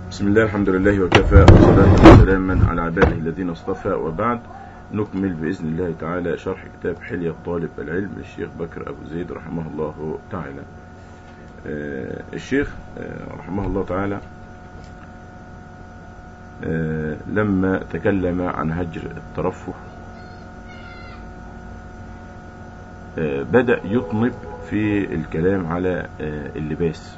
بسم الله الحمد لله وكفى وصلاة وسلاما على عباده الذين اصطفى وبعد نكمل بإذن الله تعالى شرح كتاب حلية طالب العلم للشيخ بكر أبو زيد رحمه الله تعالى آه الشيخ آه رحمه الله تعالى آه لما تكلم عن هجر الترفه بدأ يطنب في الكلام على اللباس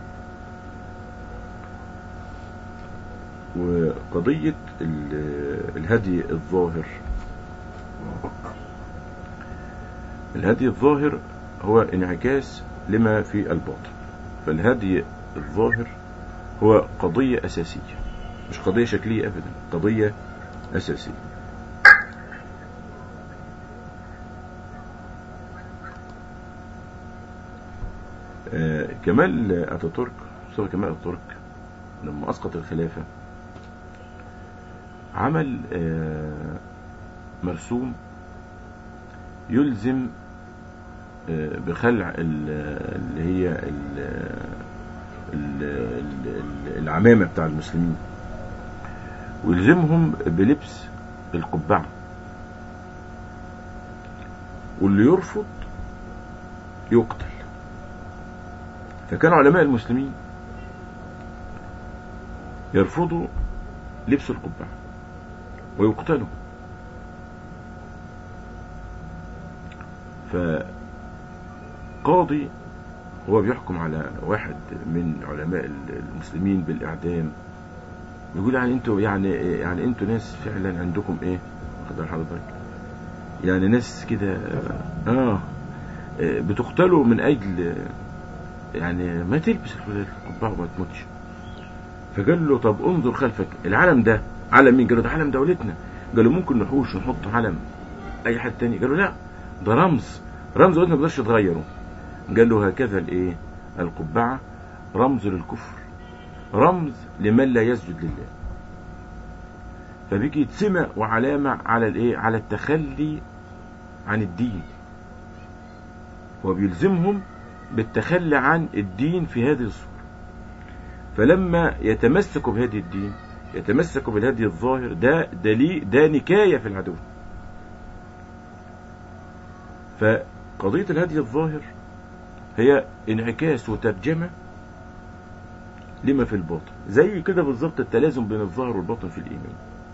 وقضية الهدي الظاهر الهدي الظاهر هو انعكاس لما في الباطن فالهدي الظاهر هو قضية أساسية مش قضية شكلية أبدا قضية أساسية آه كمال أتاتورك مصطفى كمال أتاتورك لما أسقط الخلافة عمل آه مرسوم يلزم آه بخلع اللي هي العمامة بتاع المسلمين ويلزمهم بلبس القبعة واللي يرفض يقتل فكان علماء المسلمين يرفضوا لبس القبعة ويقتلوا فقاضي هو بيحكم على واحد من علماء المسلمين بالإعدام يقول يعني انتوا يعني يعني انتوا ناس فعلا عندكم ايه واخد حضرتك يعني ناس كده اه بتقتلوا من اجل يعني ما تلبس القبعه وما تموتش فقال له طب انظر خلفك العلم ده علم مين قال له ده علم دولتنا قال له ممكن نحوش ونحط علم اي حد تاني قال له لا ده رمز رمز دولتنا ما تقدرش تغيره قال له هكذا الايه القبعه رمز للكفر رمز لمن لا يسجد لله فبيجي سمة وعلامة على الايه على التخلي عن الدين وبيلزمهم بالتخلي عن الدين في هذه الصورة فلما يتمسكوا بهذه الدين يتمسكوا بالهدي الظاهر ده دليل ده نكاية في العدو فقضية الهدي الظاهر هي انعكاس وترجمة لما في الباطن زي كده بالظبط التلازم بين الظاهر والباطن في الإيمان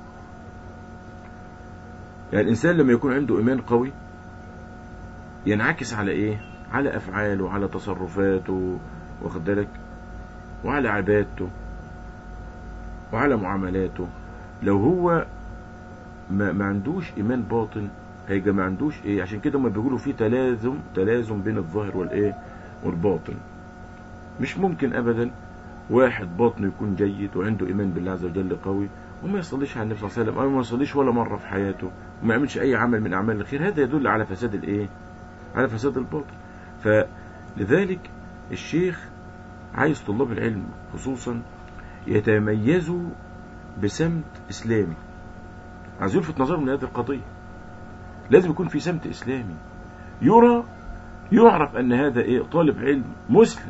يعني الإنسان لما يكون عنده إيمان قوي ينعكس على إيه على أفعاله وعلى تصرفاته واخد بالك وعلى عبادته وعلى معاملاته لو هو ما, ما عندوش إيمان باطن هيبقى ما عندوش إيه عشان كده ما بيقولوا في تلازم تلازم بين الظاهر والإيه والباطن مش ممكن أبدا واحد باطنه يكون جيد وعنده إيمان بالله عز وجل قوي وما يصليش على النبي صلى الله عليه وسلم أو ما يصليش ولا مرة في حياته وما يعملش أي عمل من أعمال الخير هذا يدل على فساد الإيه على فساد الباطن فلذلك الشيخ عايز طلاب العلم خصوصا يتميزوا بسمت إسلامي عايز يلفت نظرهم لهذه القضية لازم يكون في سمت إسلامي يرى يعرف أن هذا إيه طالب علم مسلم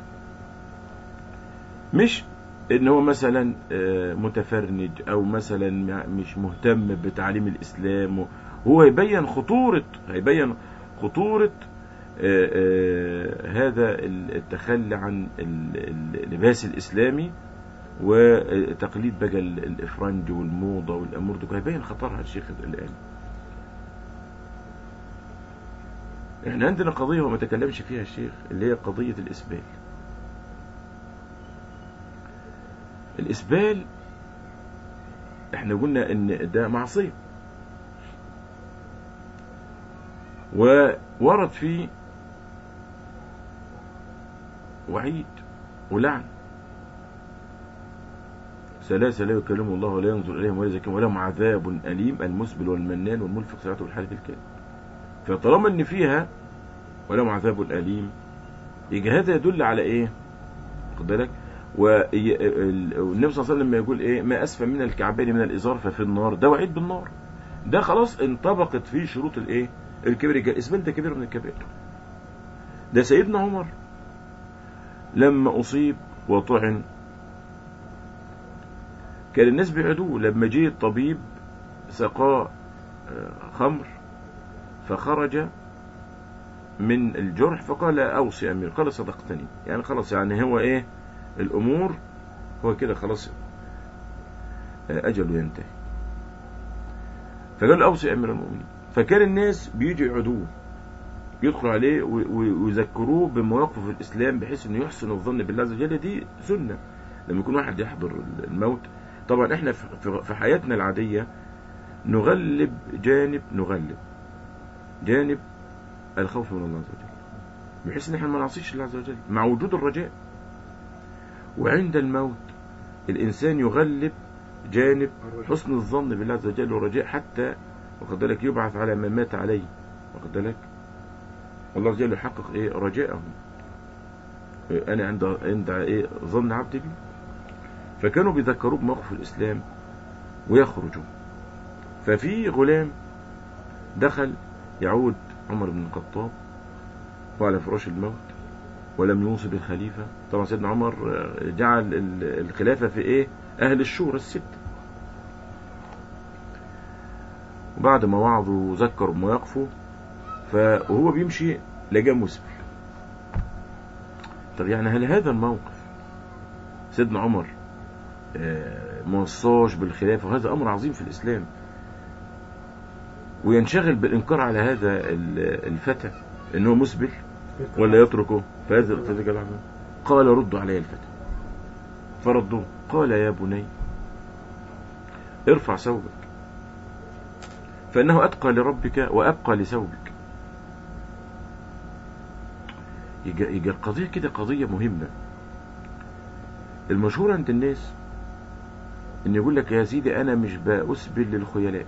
مش ان هو مثلا متفرنج او مثلا مش مهتم بتعليم الاسلام هو يبين خطورة هيبين خطورة هذا التخلي عن اللباس الاسلامي وتقليد بقى الافرنج والموضة والامور دي هيبين خطرها الشيخ الان احنا عندنا قضية وما تكلمش فيها الشيخ اللي هي قضية الاسبال الإسبال احنا قلنا ان ده معصية وورد فيه وعيد ولعن ثلاثة لا يكلم الله ولا ينظر إليهم ولا يزكيهم ولهم عذاب أليم المسبل والمنان والمنفق ساعته والحالف الكاذب فطالما ان فيها ولهم عذاب أليم يجي هذا يدل على ايه خد بالك والنبي صلى الله عليه وسلم لما يقول ايه ما اسفل من الكعبين من الازار ففي النار ده وعيد بالنار ده خلاص انطبقت فيه شروط الايه الكبر الاسبال ده كبير من الكبائر ده سيدنا عمر لما اصيب وطعن كان الناس بيعدوه لما جه الطبيب سقاه آه، خمر فخرج من الجرح فقال أوصي أمير قال صدقتني يعني خلاص يعني هو إيه الأمور هو كده خلاص آه، أجله ينتهي فقال له أوصي أمير المؤمنين فكان الناس بيجوا يعدوه يدخلوا عليه و- و- ويذكروه بمواقفه في الإسلام بحيث إنه يحسن الظن بالله عز وجل دي سنة لما يكون واحد يحضر الموت طبعا احنا في- في في حياتنا العادية نغلب جانب نغلب جانب الخوف من الله عز وجل بحيث ان احنا ما نعصيش الله عز وجل مع وجود الرجاء وعند الموت الانسان يغلب جانب حسن الظن بالله عز وجل والرجاء حتى واخد بالك يبعث على من مات عليه واخد بالك الله عز وجل يحقق ايه رجاءه إيه، انا عند عند ايه ظن عبدي بي فكانوا بيذكروه بموقف الاسلام ويخرجوا ففي غلام دخل يعود عمر بن الخطاب وعلى فراش الموت ولم يوصي بالخليفة طبعا سيدنا عمر آه، جعل ال- الخلافة في ايه اهل الشورى الست وبعد ما وعظوا وذكروا بمواقفه فهو بيمشي لقاه مسبل طب يعني هل هذا الموقف سيدنا عمر آه، موصاش بالخلافة وهذا أمر عظيم في الإسلام وينشغل بالإنكار على هذا ال- الفتى أنه مسبل ولا يتركه فهذا فذلك العمل قال ردوا علي الفتى فردوه قال يا بني ارفع ثوبك فإنه أتقى لربك وأبقى لثوبك يجي يجي القضية كده قضية مهمة المشهور عند الناس ان يقول لك يا سيدي انا مش بأسبل للخيلاء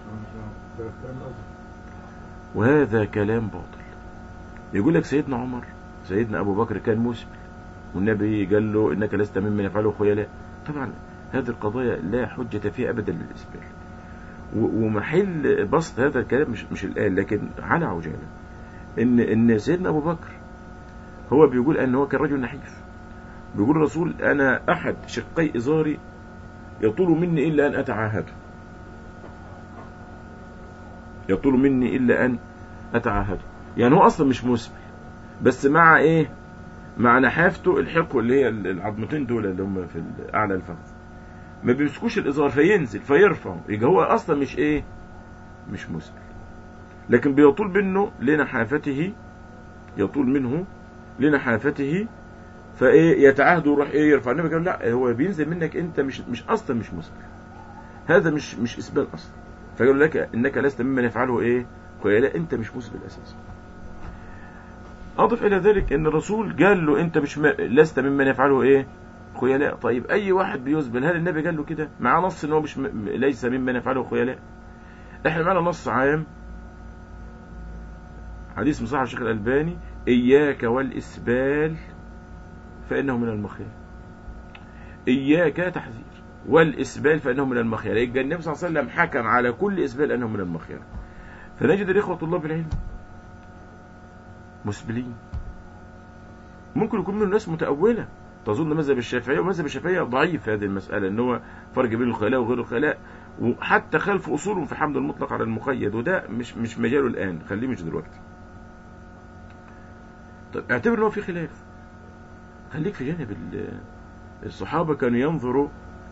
وهذا كلام باطل يقول لك سيدنا عمر سيدنا ابو بكر كان مسبل والنبي قال له انك لست ممن يفعله خيلاء طبعا هذه القضايا لا حجة فيها ابدا للاسبال و- ومحل بسط هذا الكلام مش مش الان لكن على عجالة ان ان سيدنا ابو بكر هو بيقول ان هو كان رجل نحيف بيقول الرسول انا احد شقي ازاري يطول مني الا ان اتعاهده يطول مني الا ان اتعاهده يعني هو اصلا مش مسبل بس مع ايه مع نحافته الحقه اللي هي العظمتين دول اللي هم في اعلى الفخذ ما بيمسكوش الازار فينزل فيرفعه يبقى هو اصلا مش ايه مش مسبل لكن بيطول منه لنحافته يطول منه لنحافته فايه يتعاهد ويروح ايه يرفع النبي قال لا هو بينزل منك انت مش مش اصلا مش مسبل هذا مش مش اسبال اصلا فيقول لك انك لست ممن يفعله ايه لا انت مش مسبل اساسا اضف الى ذلك ان الرسول قال له انت مش م... لست ممن يفعله ايه خيلاء طيب اي واحد بيسبل هل النبي قال له كده مع نص ان هو مش م... ليس ممن يفعله خيلاء احنا معنا نص عام حديث مصحح الشيخ الالباني اياك والاسبال فانه من المخيل اياك تحذير والاسبال فانه من المخيل يبقى النبي صلى الله عليه وسلم حكم على كل اسبال انه من المخيل فنجد الاخوه طلاب العلم مسبلين ممكن يكون منهم ناس متأولة تظن مذهب الشافعية ومذهب الشافعية ضعيف في هذه المسألة ان هو فرق بين الخلاء وغير الخلاء وحتى خلف اصولهم في حمل المطلق على المقيد وده مش مش مجاله الان خليه مش دلوقتي طب اعتبر ان هو في خلاف خليك في جانب ال- الصحابة كانوا ينظروا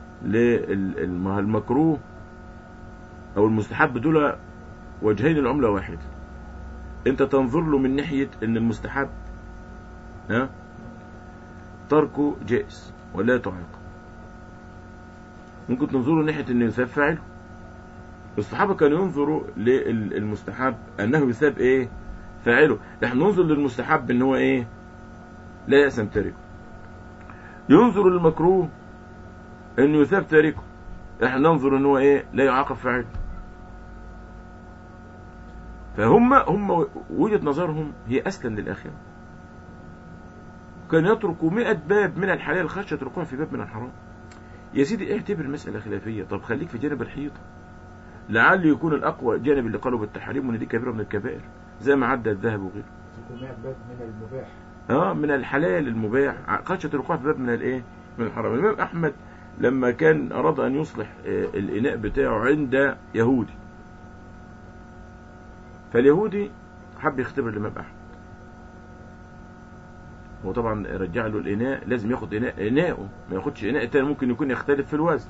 للمكروه او المستحب دول وجهين العملة واحدة انت تنظر له من ناحية ان المستحب ها تركه جائز ولا تعاقب ممكن تنظروا من ناحية انه يثاب فاعله الصحابة كانوا ينظروا للمستحب انه يثاب ايه فاعله احنا ننظر للمستحب ان هو ايه لا يأسم تاركه ينظر للمكروه انه يثاب تاركه احنا ننظر ان هو ايه لا يعاقب فاعله فهم هم وجهة نظرهم هي أسلم للآخرة كان يتركوا مئة باب من الحلال خشية يتركوها في باب من الحرام يا سيدي اعتبر مسألة خلافية طب خليك في جانب الحيطة لعل يكون الأقوى جانب اللي قالوا بالتحريم وإن دي كبيرة من الكبائر زي ما عدى الذهب وغيره 600 باب من المباح اه من الحلال المباح خشية يتركوها في باب من الايه من الحرام الإمام أحمد لما كان أراد أن يصلح آه، الإناء بتاعه عند يهودي فاليهودي حب يختبر الإمام أحمد هو طبعا رجع له الإناء لازم ياخد إناء إناءه ما ياخدش إناء تاني ممكن يكون يختلف في الوزن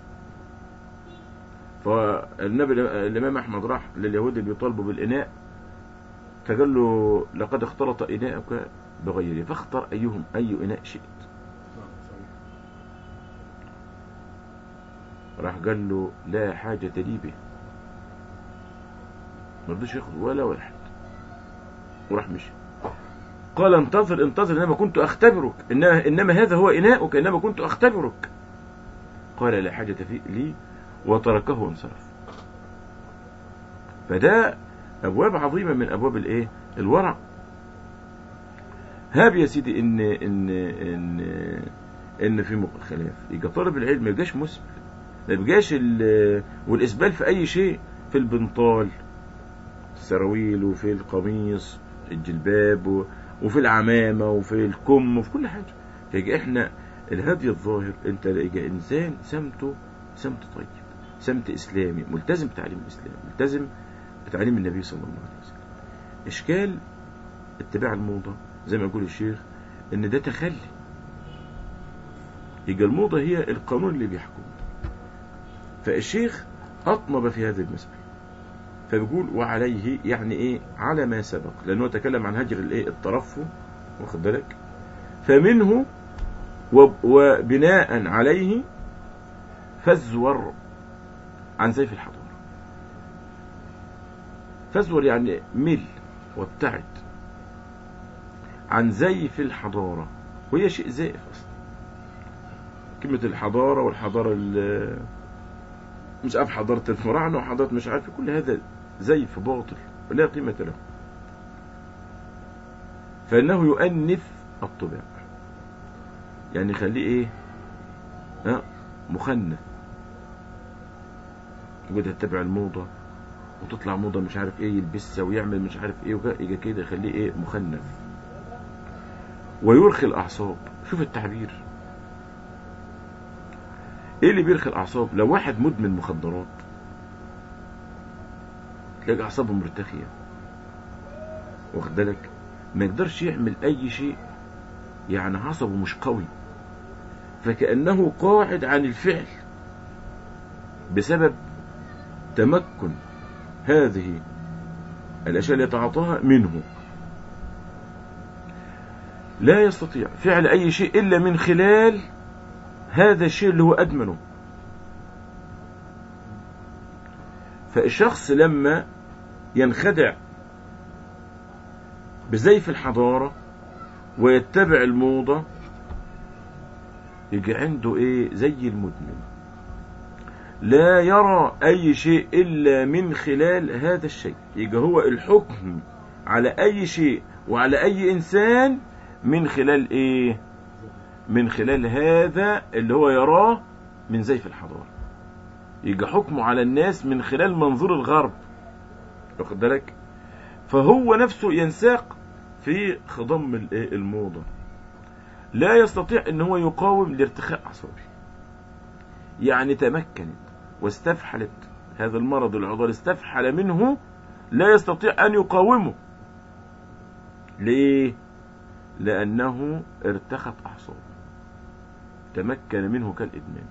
فالنبي الإمام أحمد راح لليهودي اللي بيطالبوا بالإناء فقال له لقد اختلط إناءك بغيره فاختر أيهم أي إناء شئت نعم صحيح راح قال له لا حاجة لي به ما رضيش ياخد ولا واحد وراح مشي قال انتظر انتظر انما كنت اختبرك انما, إنما هذا هو اناؤك انما كنت اختبرك قال لا حاجة في لي وتركه وانصرف فده ابواب عظيمة من ابواب الايه الورع هاب يا سيدي ان ان ان ان في خلاف يبقى طالب العلم ما يبقاش مسبل ما يبقاش ال- والاسبال في اي شيء في البنطال السراويل وفي القميص الجلباب و- وفي العمامة وفي الكم وفي كل حاجة فيبقى احنا الهدي الظاهر انت يبقى انسان سمته سمت طيب سمت اسلامي ملتزم بتعليم الاسلام ملتزم بتعليم النبي صلى الله عليه وسلم اشكال اتباع الموضة زي ما يقول الشيخ ان ده تخلي يبقى الموضة هي القانون اللي بيحكم فالشيخ أطنب في هذه المسألة فبيقول وعليه يعني ايه على ما سبق لانه تكلم عن هجر الايه الترفه واخد بالك فمنه وب- وبناء عليه فازور عن سيف الحضارة فازور يعني مل وابتعد عن زيف الحضارة وهي شيء زائف أصلا كلمة الحضارة والحضارة ال- مش عارف حضارة الفراعنة وحضارة مش عارف كل هذا زيف باطل ولا قيمة له فإنه يؤنث الطباع يعني يخليه إيه ها مخنث يقعد يتبع الموضة وتطلع موضة مش عارف ايه يلبسها ويعمل مش عارف ايه وكده يجي كده يخليه ايه مخنث ويرخي الاعصاب شوف التعبير ايه اللي بيرخي الاعصاب لو واحد مدمن مخدرات تلاقي اعصابه مرتخيه واخد بالك ما يقدرش يعمل اي شيء يعني عصبه مش قوي فكانه قاعد عن الفعل بسبب تمكن هذه الاشياء اللي يتعاطاها منه لا يستطيع فعل اي شيء الا من خلال هذا الشيء اللي هو ادمنه فالشخص لما ينخدع بزيف الحضارة ويتبع الموضة يجي عنده ايه زي المدمن لا يرى اي شيء الا من خلال هذا الشيء يجي هو الحكم على اي شيء وعلى اي انسان من خلال ايه من خلال هذا اللي هو يراه من زيف الحضارة يجي حكمه على الناس من خلال منظور الغرب واخد بالك فهو نفسه ينساق في خضم الإيه؟ الموضة لا يستطيع ان هو يقاوم لارتخاء اعصابه يعني تمكنت واستفحلت هذا المرض العضال استفحل منه لا يستطيع ان يقاومه ليه لانه ارتخت اعصابه تمكن منه كالادمان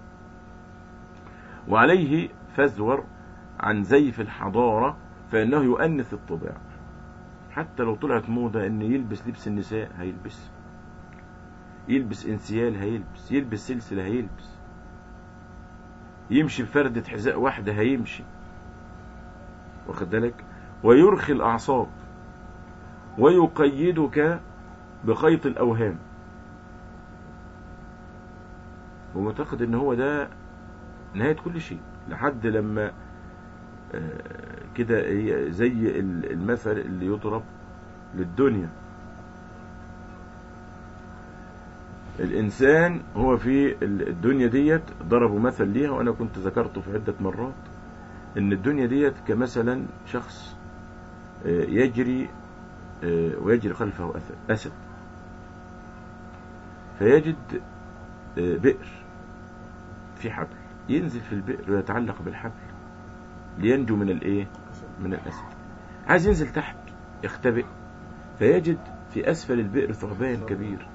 وعليه فزور عن زيف الحضارة فإنه يؤنث الطباع حتى لو طلعت موضة إن يلبس لبس النساء هيلبس يلبس انسيال هيلبس يلبس سلسلة هيلبس يمشي بفردة حذاء واحدة هيمشي واخد بالك ويرخي الأعصاب ويقيدك بخيط الأوهام ومعتقد ان هو ده نهاية كل شيء لحد لما آه، كده هي زي ال- المثل اللي يضرب للدنيا الإنسان هو في ال- الدنيا ديت ضربوا مثل ليها وأنا كنت ذكرته في عدة مرات إن الدنيا ديت كمثلا شخص آه، يجري آه، ويجري خلفه أسد- أسد فيجد آه، بئر في حبل ينزل في البئر ويتعلق بالحبل لينجو من الايه من الاسد عايز ينزل تحت يختبئ فيجد في اسفل البئر ثعبان كبير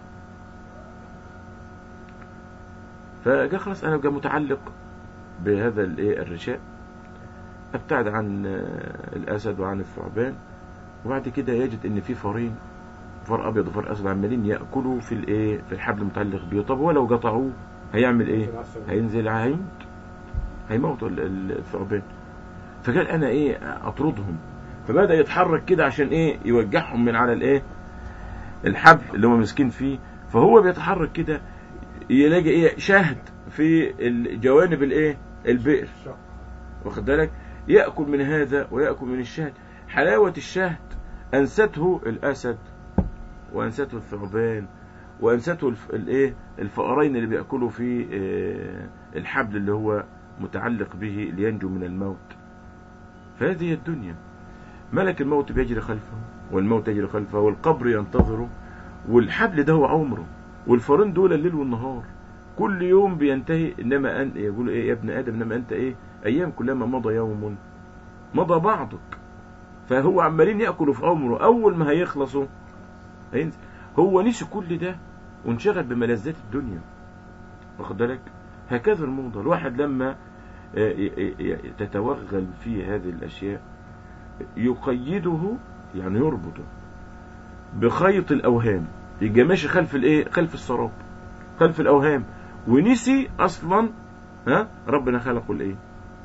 فجاء خلاص انا بقى متعلق بهذا الايه الرشاء ابتعد عن آه، الاسد وعن الثعبان وبعد كده يجد ان في فارين فار ابيض وفار اسود عمالين ياكلوا في الايه في الحبل المتعلق بيه طب ولو قطعوه هيعمل ايه هينزل هيموت هيموت ال- ال- الثعبان فقال انا ايه اطردهم فبدا يتحرك كده عشان ايه يوجههم من على الايه الحبل اللي هم ماسكين فيه فهو بيتحرك كده يلاقي ايه شهد في الجوانب الايه البئر واخد بالك ياكل من هذا وياكل من الشهد حلاوه الشهد انسته الاسد وانسته الثعبان وانسته الف- الايه الفأرين اللي بياكلوا في آه، الحبل اللي هو متعلق به لينجو من الموت فهذه هي الدنيا ملك الموت بيجري خلفه والموت يجري خلفه والقبر ينتظره والحبل ده هو عمره والفارين دول الليل والنهار كل يوم بينتهي انما انت يقول ايه يا ابن ادم انما انت ايه ايام كلما مضى يوم مضى بعضك فهو عمالين ياكلوا في عمره اول ما هيخلصوا هينزل هو نسي كل ده وانشغل بملذات الدنيا واخد بالك هكذا الموضة الواحد لما آه، ي- ي- تتوغل في هذه الاشياء يقيده يعني يربطه بخيط الاوهام يبقى ماشي خلف الايه خلف السراب خلف الاوهام ونسي اصلا ها ربنا خلقه لايه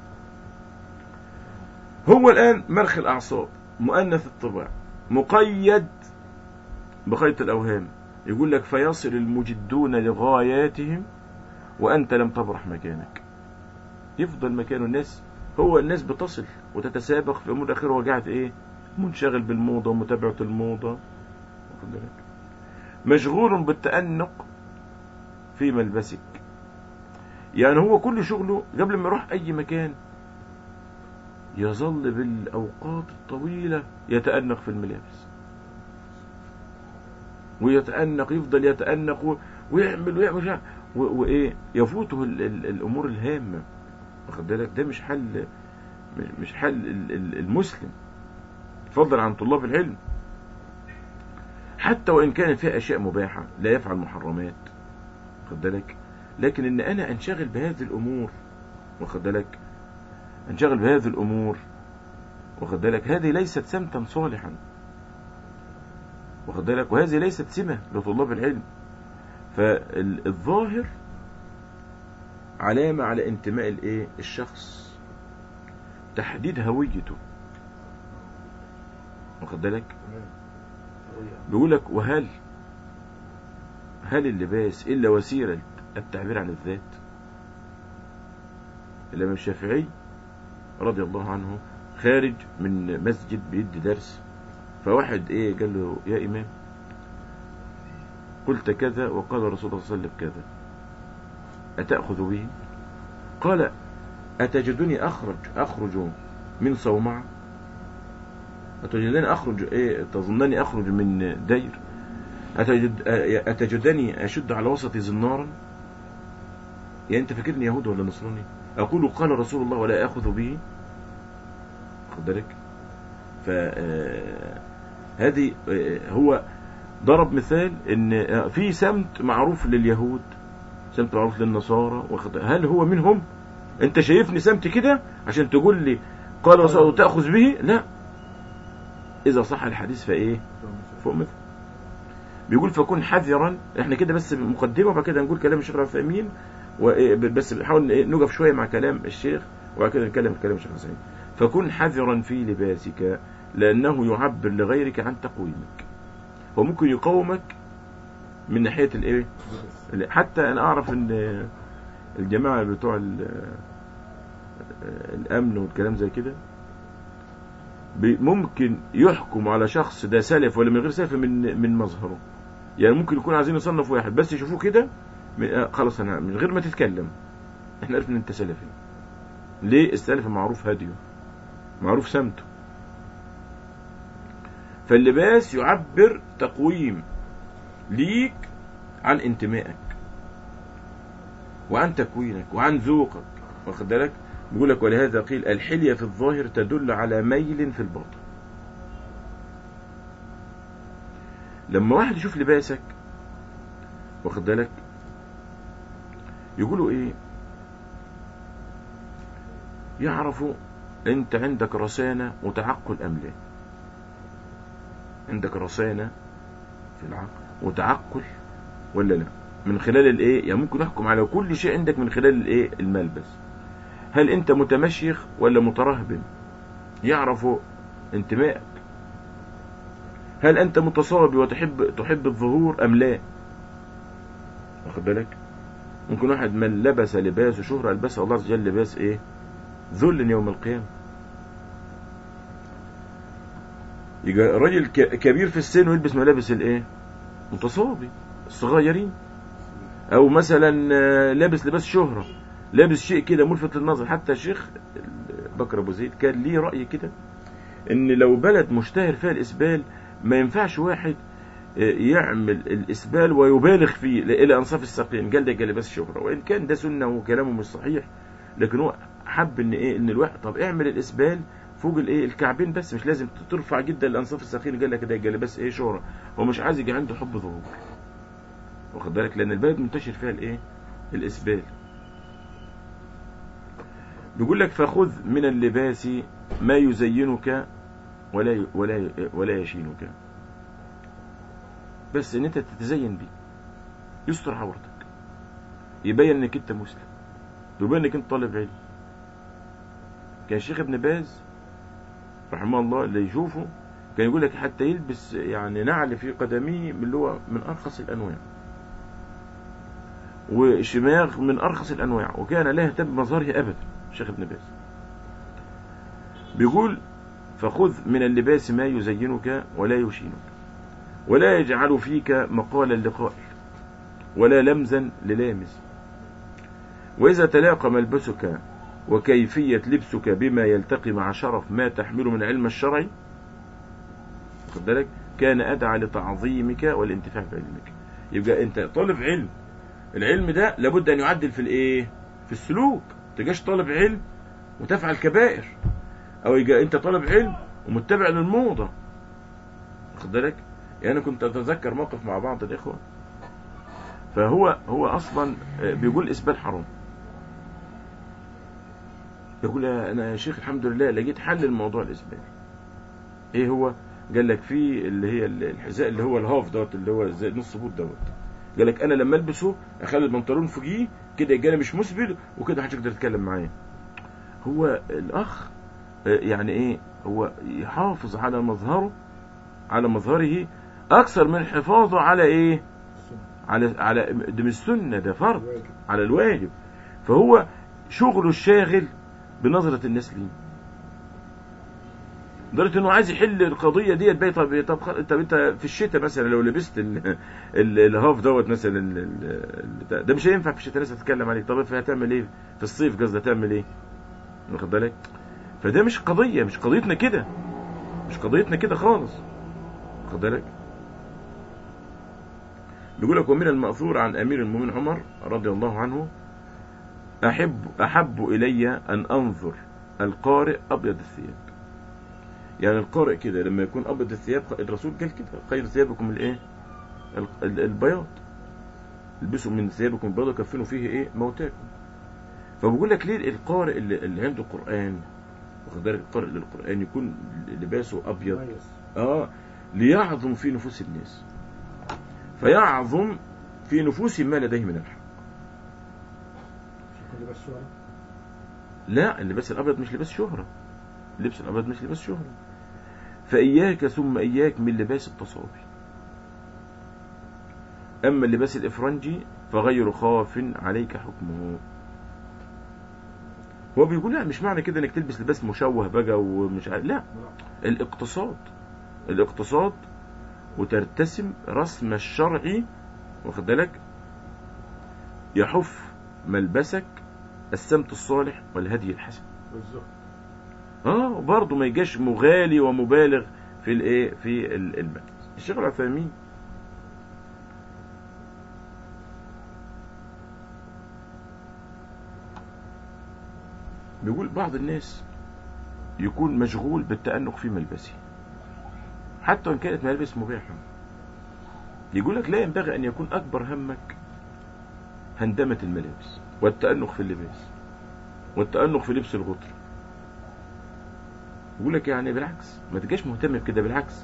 هو الان مرخ الاعصاب مؤنث الطباع مقيد بخيط الاوهام يقول لك فيصل المجدون لغاياتهم وانت لم تبرح مكانك يفضل مكانه الناس هو الناس بتصل وتتسابق في امور اخره وقاعد ايه منشغل بالموضه ومتابعه الموضه واخد بالك مشغول بالتأنق في ملبسك يعني هو كل شغله قبل ما يروح أي مكان يظل بالأوقات الطويلة يتأنق في الملابس ويتأنق يفضل يتأنق و- ويعمل ويعمل ويعمل و- وإيه يفوته ال- ال- الأمور الهامة واخد بالك ده مش حل مش- مش حل ال- ال- المسلم فضلا عن طلاب العلم حتى وإن كانت فيها أشياء مباحة لا يفعل محرمات واخد بالك لكن إن أنا أنشغل بهذه الأمور واخد بالك أنشغل بهذه الأمور واخد بالك هذه ليست سمتا صالحا واخد بالك وهذه ليست سمة لطلاب العلم فالظاهر علامة على انتماء الايه الشخص تحديد هويته واخد بالك بيقول لك وهل هل اللباس إلا وسيلة التعبير عن الذات الإمام الشافعي رضي الله عنه خارج من مسجد بيدي درس فواحد ايه قال له يا إمام قلت كذا وقال الرسول صلى الله عليه وسلم كذا أتأخذ به قال أتجدني أخرج أخرج من صومعة أتجدني أخرج إيه تظنني أخرج من دير أتجد أتجدني أشد على وسط زنارا يعني أنت فاكرني يهود ولا نصراني أقول قال رسول الله ولا أخذ به خد بالك فهذه هو ضرب مثال ان آه، في سمت معروف لليهود سمت معروف للنصارى واخد- هل هو منهم انت شايفني سمت كده عشان تقول لي قال رسول الله تأخذ به لا اذا صح الحديث فايه فوق مثل بيقول فكن حذرا احنا كده بس مقدمه وبعد كده نقول كلام الشيخ العثيمين وإيه بس بنحاول إيه نقف شويه مع كلام الشيخ وبعد كده نتكلم في كلام الشيخ العثيمين فكن حذرا في لباسك لانه يعبر لغيرك عن تقويمك هو ممكن يقومك من ناحيه الايه حتى انا اعرف ان الجماعه بتوع ال- الامن والكلام زي كده بي- ممكن يحكم على شخص ده سلف ولا من غير سلف من من مظهره يعني ممكن يكون عايزين يصنف واحد بس يشوفوه كده م- آه، خلاص انا من غير ما تتكلم احنا عرفنا ان انت سلفي ليه السلف معروف هديه معروف سمته فاللباس يعبر تقويم ليك عن انتمائك وعن تكوينك وعن ذوقك واخد بالك بيقول لك ولهذا قيل الحلية في الظاهر تدل على ميل في الباطن لما واحد يشوف لباسك واخد بالك يقولوا ايه يعرفوا انت عندك رسانة وتعقل ام لا عندك رسانة في العقل وتعقل ولا لا من خلال الايه يعني ممكن نحكم على كل شيء عندك من خلال الايه الملبس هل انت متمشيخ ولا مترهبن يعرفوا انتمائك هل انت متصابي وتحب تحب الظهور ام لا واخد بالك ممكن واحد من لبس لباس وشهرة البسه الله عز وجل لباس ايه ذل يوم القيامة يجي راجل ك- كبير في السن ويلبس ملابس الايه متصابي الصغيرين او مثلا آه، لابس لباس شهرة لابس شيء كده ملفت للنظر حتى الشيخ بكر ابو زيد كان ليه رأي كده ان لو بلد مشتهر فيها الاسبال ما ينفعش واحد آه، يعمل الاسبال ويبالغ فيه الى انصاف الساقين قال ده قال لباس شهرة وان كان ده سنة وكلامه مش صحيح لكن هو حب ان ايه ان الواحد طب اعمل الاسبال فوق الايه الكعبين بس مش لازم ترفع جدا لانصاف الساقين قال لك ده قال بس ايه شهرة هو مش عايز يجي عنده حب ظهور واخد بالك لان البلد منتشر فيها الايه الاسبال بيقول لك فخذ من اللباس ما يزينك ولا ولا ولا يشينك بس ان انت تتزين بيه يستر عورتك يبين انك انت مسلم يبين انك انت طالب علم كان الشيخ ابن باز رحمه الله اللي يشوفه كان يقول لك حتى يلبس يعني نعل في قدميه من اللي هو من ارخص الانواع وشماغ من ارخص الانواع وكان لا يهتم بمظهره ابدا الشيخ ابن باز بيقول فخذ من اللباس ما يزينك ولا يشينك ولا يجعل فيك مقالا لقائل ولا لمزا للامز وإذا تلاقى ملبسك وكيفية لبسك بما يلتقي مع شرف ما تحمله من علم الشرعي خد بالك كان أدعى لتعظيمك والانتفاع بعلمك يبقى أنت طالب علم العلم ده لابد أن يعدل في الإيه في السلوك تجاش طالب علم وتفعل كبائر أو يبقى أنت طالب علم ومتبع للموضة خد بالك يعني أنا كنت أتذكر موقف مع بعض الإخوة فهو هو أصلا بيقول إسبال حرام يقول انا يا شيخ الحمد لله لقيت حل الموضوع الاسباني ايه هو قال لك في اللي هي الحذاء اللي هو الهاف دوت اللي هو زي نص بوت دوت قال لك انا لما البسه اخلي البنطلون فوقيه كده يبقى انا مش مسبل وكده محدش يقدر يتكلم معايا هو الاخ يعني ايه هو يحافظ على مظهره على مظهره اكثر من حفاظه على ايه على على ده مش سنه ده فرض على الواجب فهو شغله الشاغل بنظرة الناس ليه لدرجة انه عايز يحل القضية ديت بقى طب طب خل... طب انت في الشتاء مثلا لو لبست ال... ال... الهاف دوت مثلا ال... ال... ده مش هينفع في الشتاء الناس هتتكلم عليه طب هتعمل ايه في الصيف قصدي هتعمل ايه واخد بالك فده مش قضية مش قضيتنا كده مش قضيتنا كده خالص واخد بالك بيقول لك ومن المأثور عن أمير المؤمنين عمر رضي الله عنه أحب أحب إلي أن أنظر القارئ أبيض الثياب يعني القارئ كده لما يكون أبيض الثياب الرسول قال كده خير ثيابكم الإيه البياض البسوا من ثيابكم البياض وكفنوا فيه إيه موتاكم فبقول لك ليه القارئ اللي, اللي عنده قرآن واخد بالك القارئ للقرآن يكون لباسه أبيض آه ليعظم في نفوس الناس فيعظم في نفوسهم ما لديه من الحق لباس شهرة لا اللباس الابيض مش لباس شهرة اللبس الابيض مش لباس شهرة فاياك ثم اياك من لباس التصابي اما اللباس الافرنجي فغير خاف عليك حكمه هو بيقول لا مش معنى كده انك تلبس لباس مشوه بقى ومش عارف لا الاقتصاد الاقتصاد وترتسم رسم الشرعي واخد بالك يحف ملبسك السمت الصالح والهدي الحسن بالظبط اه برضه ما يجاش مغالي ومبالغ في الايه في الملبس الشيخ العثيمين بيقول بعض الناس يكون مشغول بالتأنق في ملبسه حتى وإن كانت ملابس مباحة يقول لك لا ينبغي أن يكون أكبر همك هندمة الملابس والتأنق في اللباس والتأنق في لبس الغطر يقول لك يعني بالعكس ما تجيش مهتم بكده بالعكس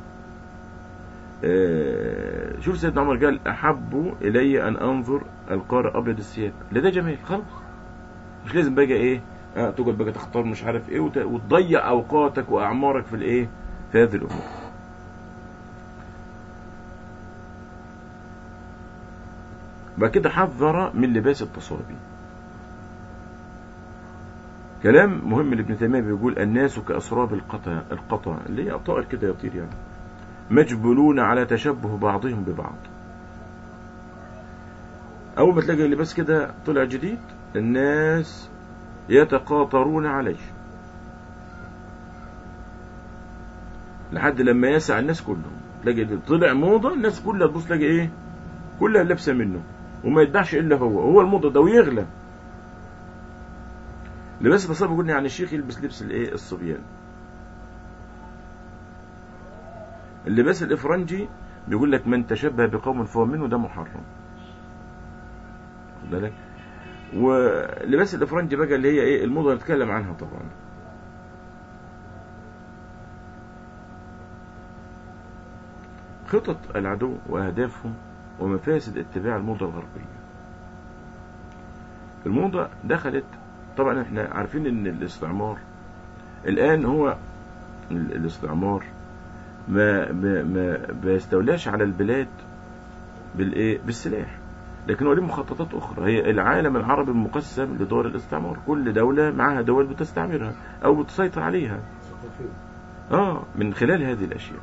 آه، شوف سيدنا عمر قال أحب إلي أن أنظر القارئ أبيض الثياب لا ده جميل خلاص مش لازم بقى إيه آه تقعد بقى تختار مش عارف إيه وت- وتضيع أوقاتك وأعمارك في الإيه في هذه الأمور بعد كده حذر من لباس التصابي كلام مهم لابن تيمية بيقول الناس كأسراب القطع القطع اللي هي طائر كده يطير يعني مجبولون على تشبه بعضهم ببعض أول ما تلاقي اللباس كده طلع جديد الناس يتقاطرون عليه لحد لما يسع الناس كلهم تلاقي اللي طلع موضة الناس كلها تبص تلاقي ايه كلها لابسة منه وما يدعش الا هو هو الموضة ده ويغلى لباس التصاب بيقول يعني الشيخ يلبس لبس الايه الصبيان اللباس الافرنجي بيقول لك من تشبه بقوم فهو منه ده محرم خد بالك ولباس الافرنجي بقى اللي هي ايه الموضه اللي نتكلم عنها طبعا خطط العدو واهدافهم ومفاسد اتباع الموضه الغربيه الموضه دخلت طبعا احنا عارفين ان الاستعمار الان هو ال- الاستعمار ما ما ما بيستولاش على البلاد بالايه بالسلاح لكن هو ليه مخططات اخرى هي العالم العربي مقسم لدول الاستعمار كل دوله معاها دول بتستعمرها او بتسيطر عليها ثقافية اه من خلال هذه الاشياء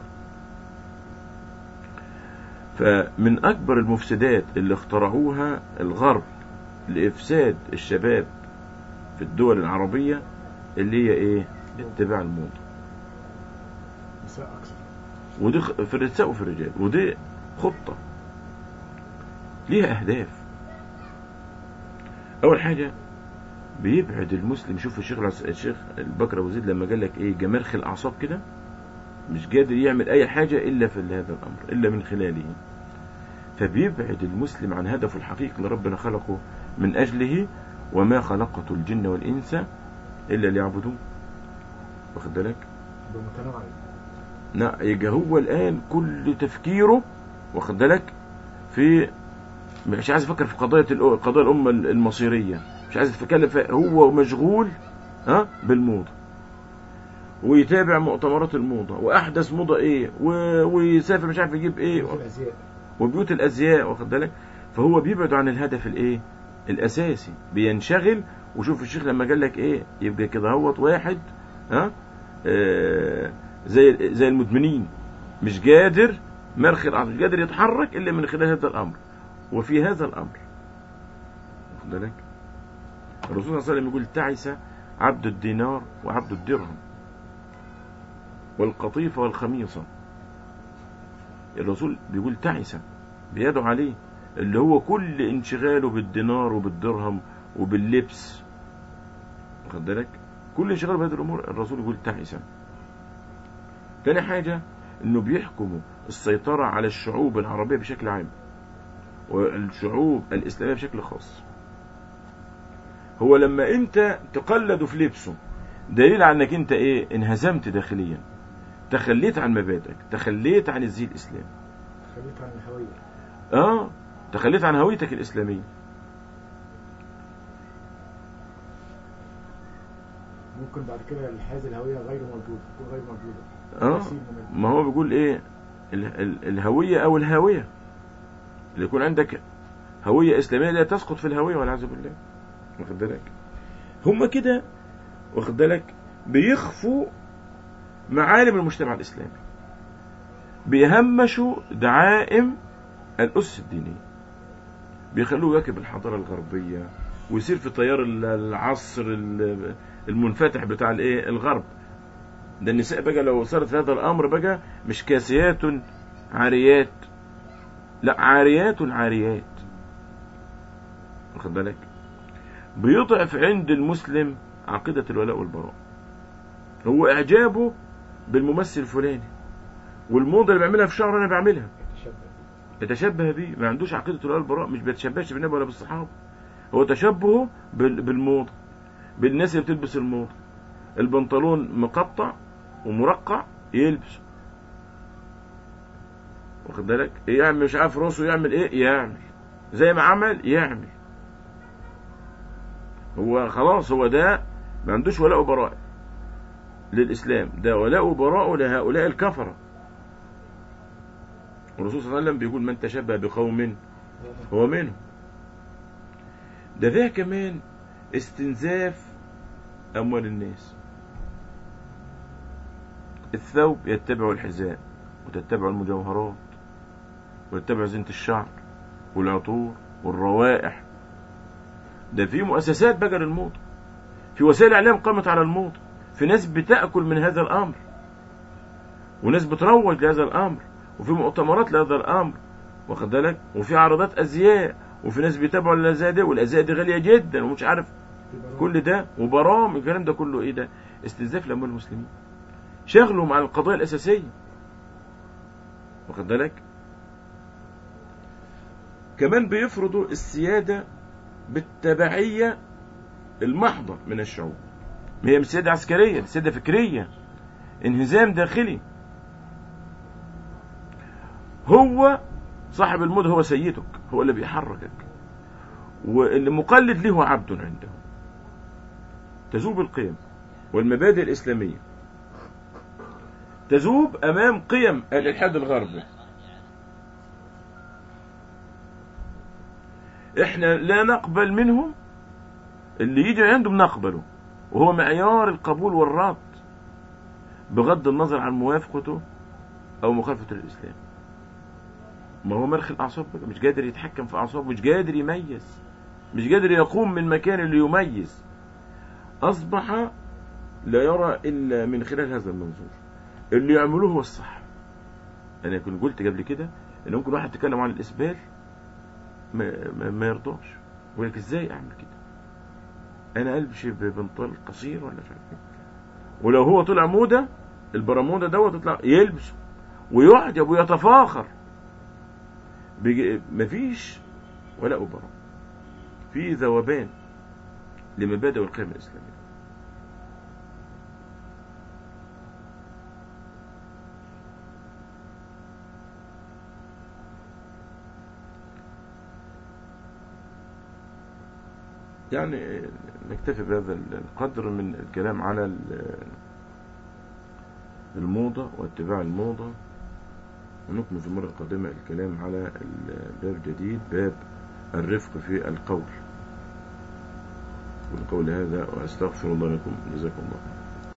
فمن اكبر المفسدات اللي اخترعوها الغرب لافساد الشباب في الدول العربيه اللي هي ايه اتباع الموضه نساء أكثر ودي خ- في النساء وفي الرجال ودي خطة ليها أهداف أول حاجة بيبعد المسلم شوف الشيخ العس- الشيخ البكر أبو زيد لما قال لك إيه جمارخ الأعصاب كده مش قادر يعمل أي حاجة إلا في هذا الأمر إلا من خلاله فبيبعد المسلم عن هدفه الحقيقي اللي ربنا خلقه من أجله وما خلقت الجن والإنس إلا ليعبدون واخد بالك بمتنوع لا يبقى هو الآن كل تفكيره واخد بالك في مش عايز يفكر في قضايا الأ- قضايا الأمة المصيرية مش عايز يتكلم في هو مشغول ها بالموضة ويتابع مؤتمرات الموضة وأحدث موضة إيه و- ويسافر مش عارف يجيب إيه في الأزياء وبيوت الازياء واخد بالك فهو بيبعد عن الهدف الايه الاساسي بينشغل وشوف الشيخ لما قال لك ايه يبقى كده هوت واحد ها آه زي زي المدمنين مش قادر مرخي العصب مش قادر يتحرك الا من خلال هذا الامر وفي هذا الامر واخد بالك الرسول صلى الله عليه وسلم يقول تعس عبد الدينار وعبد الدرهم والقطيفة والخميصة الرسول بيقول تعس بيدعو عليه اللي هو كل انشغاله بالدينار وبالدرهم وباللبس واخد بالك كل انشغاله بهذه الامور الرسول يقول تعس تاني حاجة انه بيحكموا السيطرة على الشعوب العربية بشكل عام والشعوب الاسلامية بشكل خاص هو لما انت تقلد في لبسه دليل على انك انت ايه انهزمت داخليا تخليت عن مبادئك تخليت عن الزي الاسلامي خليت عن الهوية اه تخليت عن هويتك الإسلامية ممكن بعد كده هذه الهوية غير موجودة تكون غير موجودة اه نسيب من- ما هو بيقول ايه ال ال الهوية او الهاوية اللي يكون عندك هوية إسلامية لا تسقط في الهوية والعياذ بالله واخد بالك هم كده واخد بالك بيخفوا معالم المجتمع الإسلامي بيهمشوا دعائم الأسس الدينية بيخلوه يواكب الحضارة الغربية ويصير في تيار ال- العصر ال- المنفتح بتاع الايه الغرب ده النساء بقى لو صارت في هذا الامر بقى مش كاسيات عاريات لا عاريات عاريات واخد بالك بيضعف عند المسلم عقيدة الولاء والبراء هو إعجابه بالممثل الفلاني والموضة اللي بيعملها في شهر أنا بعملها يتشبه يتشبه بيه ما عندوش عقيدة الولاء والبراء مش بيتشبهش بالنبي ولا بالصحابة هو تشبهه بال- بالموضة بالناس اللي بتلبس الموضة البنطلون مقطع ومرقع يلبسه واخد بالك يعمل مش عارف راسه يعمل ايه يعمل زي ما عمل يعمل هو خلاص هو ده ما عندوش ولاء وبراء للإسلام ده ولاء وبراء لهؤلاء الكفرة الرسول صلى الله عليه وسلم بيقول من تشبه بقوم هو منهم ده فيها كمان استنزاف أموال الناس الثوب يتبع الحذاء وتتبع المجوهرات ويتبع زينة الشعر والعطور والروائح ده في مؤسسات بقى للموضة في وسائل إعلام قامت على الموضة في ناس بتأكل من هذا الأمر وناس بتروج لهذا الأمر وفي مؤتمرات لهذا الأمر واخد بالك وفي عرضات أزياء وفي ناس بيتابعوا الأزياء دي والأزياء دي غالية جدا ومش عارف كل ده وبرامج الكلام ده كله ايه ده استنزاف لاموال المسلمين شغلهم عن القضايا الاساسيه واخد بالك كمان بيفرضوا السياده بالتبعيه المحضه من الشعوب ما هي مش سياده عسكريه دي سياده فكريه انهزام داخلي هو صاحب الموت هو سيدك هو اللي بيحركك واللي مقلد له عبد عنده تذوب القيم والمبادئ الإسلامية تذوب أمام قيم الإلحاد الغربي إحنا لا نقبل منهم اللي يجي عندهم نقبله وهو معيار القبول والرد بغض النظر عن موافقته أو مخالفته للإسلام ما هو مرخي الأعصاب بقى مش قادر يتحكم في أعصابه مش قادر يميز مش قادر يقوم من مكان اللي يميز أصبح لا يرى إلا من خلال هذا المنظور اللي يعملوه هو الصح أنا كنت قلت قبل كده إن ممكن واحد يتكلم عن الإسبال ما, ما, ما يرضاش يقول لك إزاي أعمل كده أنا ألبس ببنطال قصير ولا مش عارف إيه ولو هو طلع موضة البرموده دوت يطلع يلبسه ويعجب ويتفاخر بيجي- مفيش ولا أبرة في ذوبان لمبادئ والقيم الإسلامية يعني نكتفي بهذا القدر من الكلام على ال- الموضة واتباع الموضة ونكمل في المرة القادمة الكلام على الباب جديد باب الرفق في القول والقول هذا وأستغفر الله لكم جزاكم الله